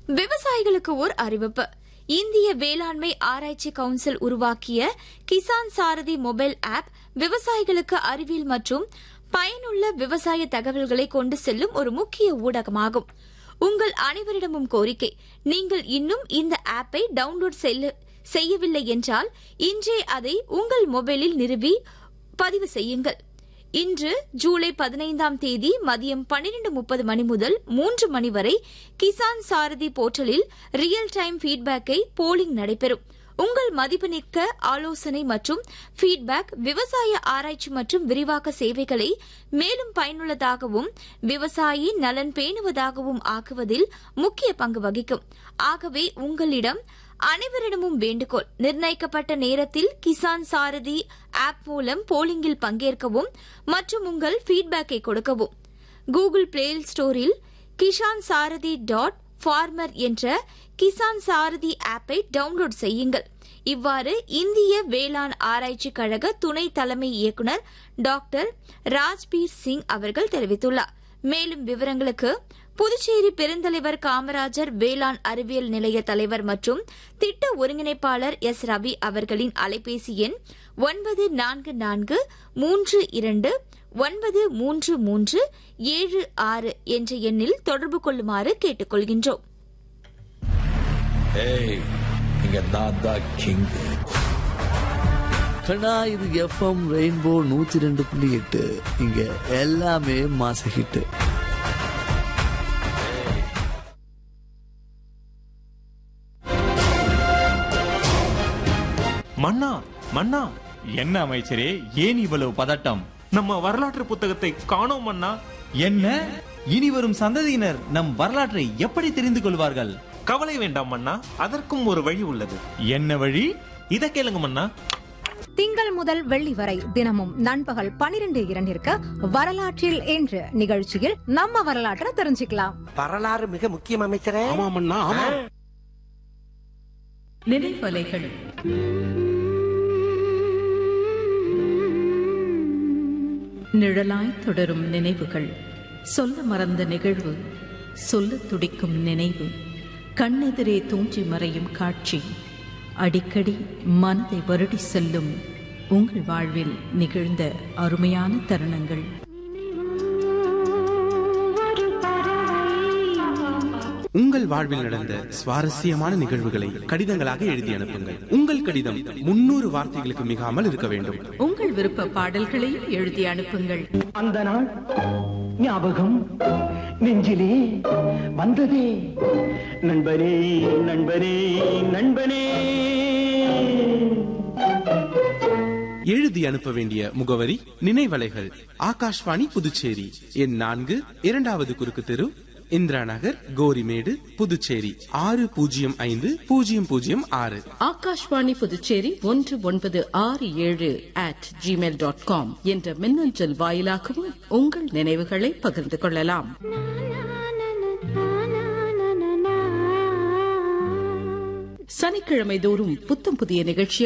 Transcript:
விவசாயிகளுக்கு ஓர் அறிவிப்பு இந்திய வேளாண்மை ஆராய்ச்சி கவுன்சில் உருவாக்கிய கிசான் சாரதி மொபைல் ஆப் விவசாயிகளுக்கு அறிவியல் மற்றும் பயனுள்ள விவசாய தகவல்களை கொண்டு செல்லும் ஒரு முக்கிய ஊடகமாகும் உங்கள் அனைவரிடமும் கோரிக்கை நீங்கள் இன்னும் இந்த ஆப்பை டவுன்லோட் செய்யவில்லை என்றால் இன்றே அதை உங்கள் மொபைலில் நிறுவி பதிவு செய்யுங்கள் இன்று ஜூலை பதினைந்தாம் தேதி மதியம் பன்னிரண்டு முப்பது மணி முதல் மூன்று மணி வரை கிசான் சாரதி போர்ட்டலில் ரியல் டைம் ஃபீட்பேக்கை போலிங் நடைபெறும் உங்கள் மதிப்புமிக்க ஆலோசனை மற்றும் ஃபீட்பேக் விவசாய ஆராய்ச்சி மற்றும் விரிவாக்க சேவைகளை மேலும் பயனுள்ளதாகவும் விவசாயி நலன் பேணுவதாகவும் ஆக்குவதில் முக்கிய பங்கு வகிக்கும் ஆகவே உங்களிடம் அனைவரிடமும் வேண்டுகோள் நிர்ணயிக்கப்பட்ட நேரத்தில் கிசான் சாரதி ஆப் மூலம் போலிங்கில் பங்கேற்கவும் மற்றும் உங்கள் ஃபீட்பேக்கை கொடுக்கவும் கூகுள் பிளே ஸ்டோரில் கிஷான் சாரதி டாட் ஃபார்மர் என்ற கிசான் சாரதி ஆப்பை டவுன்லோட் செய்யுங்கள் இவ்வாறு இந்திய வேளாண் ஆராய்ச்சி கழக துணை தலைமை இயக்குநர் டாக்டர் ராஜ்பீர் சிங் அவர்கள் தெரிவித்துள்ளார் மேலும் விவரங்களுக்கு புதுச்சேரி பெருந்தலைவர் காமராஜர் வேளாண் அறிவியல் நிலைய தலைவர் மற்றும் திட்ட ஒருங்கிணைப்பாளர் எஸ் ரவி அவர்களின் அலைபேசி எண் ஒன்பது நான்கு நான்கு மூன்று இரண்டு ஒன்பது மூன்று மூன்று ஏழு ஆறு என்ற எண்ணில் தொடர்பு கொள்ளுமாறு கேட்டுக் கொள்கின்றோம் ஏய் இங்க நான் தான் கிங் கண்ணா இது எஃப்எம் ரெயின்போ நூத்தி ரெண்டு புள்ளி எட்டு இங்க எல்லாமே மாச ஹிட் மன்னா மன்னா என்ன அமைச்சரே ஏன் இவ்வளவு பதட்டம் நம்ம வரலாற்று புத்தகத்தை காணோம் மன்னா என்ன இனி வரும் சந்ததியினர் நம் வரலாற்றை எப்படி தெரிந்து கொள்வார்கள் கவலை வேண்டாம் மன்னா அதற்கும் ஒரு வழி உள்ளது என்ன வழி இத கேளுங்க மன்னா திங்கள் முதல் வெள்ளி வரை தினமும் நண்பகல் பனிரெண்டு இரண்டிற்கு வரலாற்றில் என்று நிகழ்ச்சியில் நம்ம வரலாற்றை தெரிஞ்சுக்கலாம் வரலாறு மிக முக்கியம் அமைச்சரே நினைவலைகள் நிழலாய் தொடரும் நினைவுகள் சொல்ல மறந்த நிகழ்வு சொல்ல துடிக்கும் நினைவு கண்ணெதிரே தூஞ்சி மறையும் காட்சி அடிக்கடி மனதை வருடி செல்லும் உங்கள் வாழ்வில் நிகழ்ந்த அருமையான தருணங்கள் உங்கள் வாழ்வில் நடந்த சுவாரஸ்யமான நிகழ்வுகளை கடிதங்களாக எழுதி அனுப்புங்கள் உங்கள் கடிதம் முன்னூறு வார்த்தைகளுக்கு மிகாமல் இருக்க வேண்டும் உங்கள் விருப்ப பாடல்களையும் எழுதி அனுப்புங்கள் அந்த நாள் ஞாபகம் நெஞ்சிலே வந்ததே நண்பனே நண்பனே நண்பனே எழுதி அனுப்ப வேண்டிய முகவரி நினைவலைகள் ஆகாஷ்வாணி புதுச்சேரி எண் நான்கு இரண்டாவது குறுக்கு தெரு இந்திரா நகர் கோரிமேடு புதுச்சேரி ஆறு பூஜ்ஜியம் ஐந்து பூஜ்ஜியம் பூஜ்ஜியம் ஆறு ஆகாஷ்வாணி புதுச்சேரி ஒன்று ஒன்பது ஆறு ஏழு அட் ஜிமெயில் டாட் காம் என்ற மின்னஞ்சல் வாயிலாகவும் உங்கள் நினைவுகளை பகிர்ந்து கொள்ளலாம் சனிக்கிழமை தோறும் புத்தம் புதிய நிகழ்ச்சி